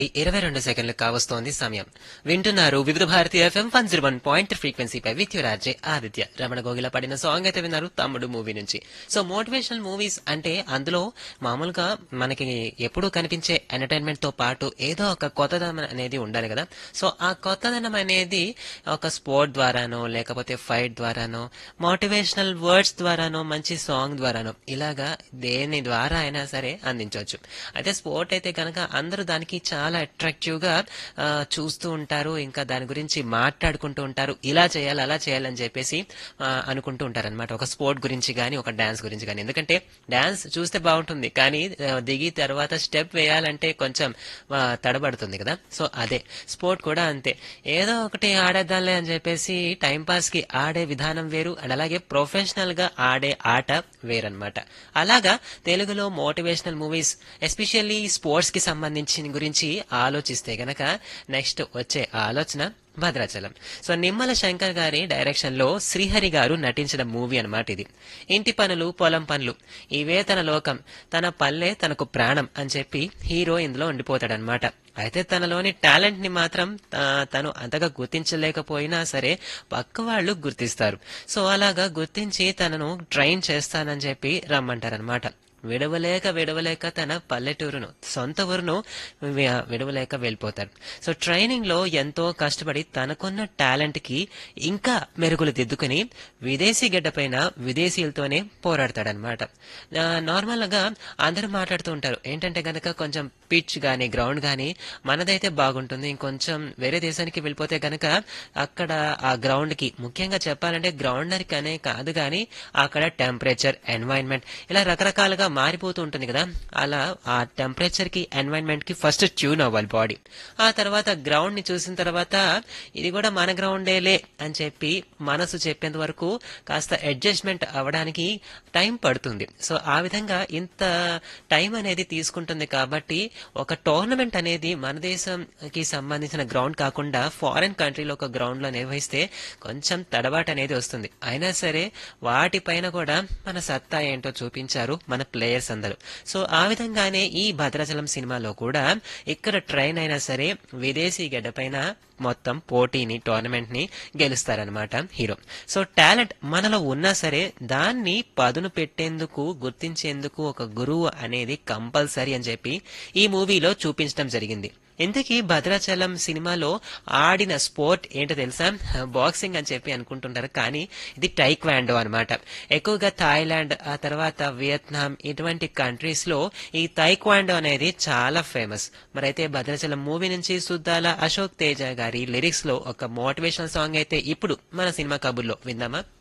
ఇరవై రెండు సెకండ్లు కావస్తోంది సమయం వింటున్నారు Vividh Bharati FM one zero one point ఫ్రీక్వెన్సీపై విత్ రాజే ఆదిత్య రమణ గోగిల పడిన సాంగ్ అయితే విన్నారు తమ్ముడు మూవీ నుంచి సో మోటివేషనల్ మూవీస్ అంటే అందులో మామూలుగా మనకి ఎప్పుడూ కనిపించే ఎంటర్టైన్మెంట్ తో పాటు ఏదో ఒక కొత్తదనం అనేది ఉండాలి కదా సో ఆ కొత్తదనం అనేది ఒక స్పోర్ట్ ద్వారానో లేకపోతే ఫైట్ ద్వారానో మోటివేషనల్ వర్డ్స్ ద్వారానో మంచి సాంగ్ ద్వారానో ఇలాగా దేని ద్వారా అయినా సరే అందించవచ్చు అయితే స్పోర్ట్ అయితే కనుక అందరూ దానికి చాలా అట్రాక్టివ్ గా ఆ, చూస్తూ ఉంటారు ఇంకా దాని గురించి మాట్లాడుకుంటూ ఉంటారు ఇలా చేయాలి అలా చేయాలని చెప్పేసి ఆ, అనుకుంటూ ఉంటారు అనమాట ఒక స్పోర్ట్ గురించి కానీ ఒక డాన్స్ గురించి కానీ ఎందుకంటే డాన్స్ చూస్తే బాగుంటుంది కానీ ఆ, దిగి తర్వాత స్టెప్ వేయాలంటే కొంచెం ఆ, తడబడుతుంది కదా సో అదే స్పోర్ట్ కూడా అంతే ఏదో ఒకటి ఆడేద్దాంలే అని చెప్పేసి టైం పాస్ కి ఆడే విధానం వేరు అండ్ అలాగే ప్రొఫెషనల్ గా ఆడే ఆట వేరన్నమాట అలాగా తెలుగులో మోటివేషనల్ మూవీస్ ఎస్పెషల్లీ స్పోర్ట్స్ కి సంబంధించిన గురించి ఆలోచిస్తే గనక నెక్స్ట్ వచ్చే ఆలోచన భద్రాచలం సో నిమ్మల శంకర్ గారి డైరెక్షన్ లో శ్రీహరి గారు నటించిన మూవీ అన్నమాట ఇది ఇంటి పనులు పొలం పనులు ఇవే తన లోకం తన పల్లె తనకు ప్రాణం అని చెప్పి హీరో ఇందులో ఉండిపోతాడనమాట అయితే తనలోని టాలెంట్ ని మాత్రం ఆ, తను అంతగా గుర్తించలేకపోయినా సరే పక్క వాళ్ళు గుర్తిస్తారు సో అలాగా గుర్తించి తనను ట్రైన్ చేస్తానని చెప్పి రమ్మంటారనమాట విడవలేక విడవలేక తన పల్లెటూరును సొంత ఊరును వి- విడవలేక వెళ్ళిపోతాడు సో ట్రైనింగ్ లో ఎంతో కష్టపడి తనకున్న టాలెంట్ కి ఇంకా మెరుగులు దిద్దుకుని విదేశీ గడ్డపైన విదేశీయులతోనే పోరాడతాడనమాట నార్మల్ గా అందరూ మాట్లాడుతూ ఉంటారు ఏంటంటే గనక కొంచెం పిచ్ గానీ గ్రౌండ్ గానీ మనదైతే బాగుంటుంది ఇంకొంచెం వేరే దేశానికి వెళ్ళిపోతే గనక అక్కడ ఆ గ్రౌండ్ కి ముఖ్యంగా చెప్పాలంటే గ్రౌండర్ కనే కాదు గానీ అక్కడ టెంపరేచర్ ఎన్వైరన్మెంట్ ఇలా రకరకాలుగా మారిపోతూ ఉంటుంది కదా అలా ఆ టెంపరేచర్ కి ఎన్వైరన్మెంట్ కి ఫస్ట్ ట్యూన్ అవ్వాలి బాడీ ఆ తర్వాత గ్రౌండ్ ని చూసిన తర్వాత ఇది కూడా మన గ్రౌండేలే అని చెప్పి మనసు చెప్పేంత వరకు కాస్త అడ్జస్ట్మెంట్ అవ్వడానికి టైం పడుతుంది సో ఆ విధంగా ఇంత టైం అనేది తీసుకుంటుంది కాబట్టి ఒక టోర్నమెంట్ అనేది మన దేశంకి సంబంధించిన గ్రౌండ్ కాకుండా ఫారెన్ కంట్రీలో ఒక గ్రౌండ్ లో నిర్వహిస్తే కొంచెం తడబాటు అనేది వస్తుంది అయినా సరే వాటిపైన కూడా మన సత్తా ఏంటో చూపించారు మన ప్లేయర్స్ అందరూ సో ఆ విధంగానే ఈ భద్రాచలం సినిమాలో కూడా ఇక్కడ ట్రైన్ అయినా సరే విదేశీ గడ్డపైన మొత్తం పోటీని టోర్నమెంట్ ని గెలుస్తారనమాట హీరో సో టాలెంట్ మనలో ఉన్నా సరే దాన్ని పదును పెట్టేందుకు గుర్తించేందుకు ఒక గురువు అనేది కంపల్సరీ అని చెప్పి ఈ మూవీలో చూపించడం జరిగింది ఇంతకీ భద్రాచలం సినిమాలో ఆడిన స్పోర్ట్ ఏంటో తెలుసా బాక్సింగ్ అని చెప్పి అనుకుంటుంటారు కానీ ఇది టైక్వాండో అన్నమాట ఎక్కువగా థాయిలాండ్ ఆ తర్వాత వియత్నాం ఇటువంటి కంట్రీస్ లో ఈ టైక్వాండో అనేది చాలా ఫేమస్ మరైతే భద్రాచలం మూవీ నుంచి సుద్దాల అశోక్ తేజ గారి లిరిక్స్ లో ఒక మోటివేషనల్ సాంగ్ అయితే ఇప్పుడు మన సినిమా కబుర్లో విందామా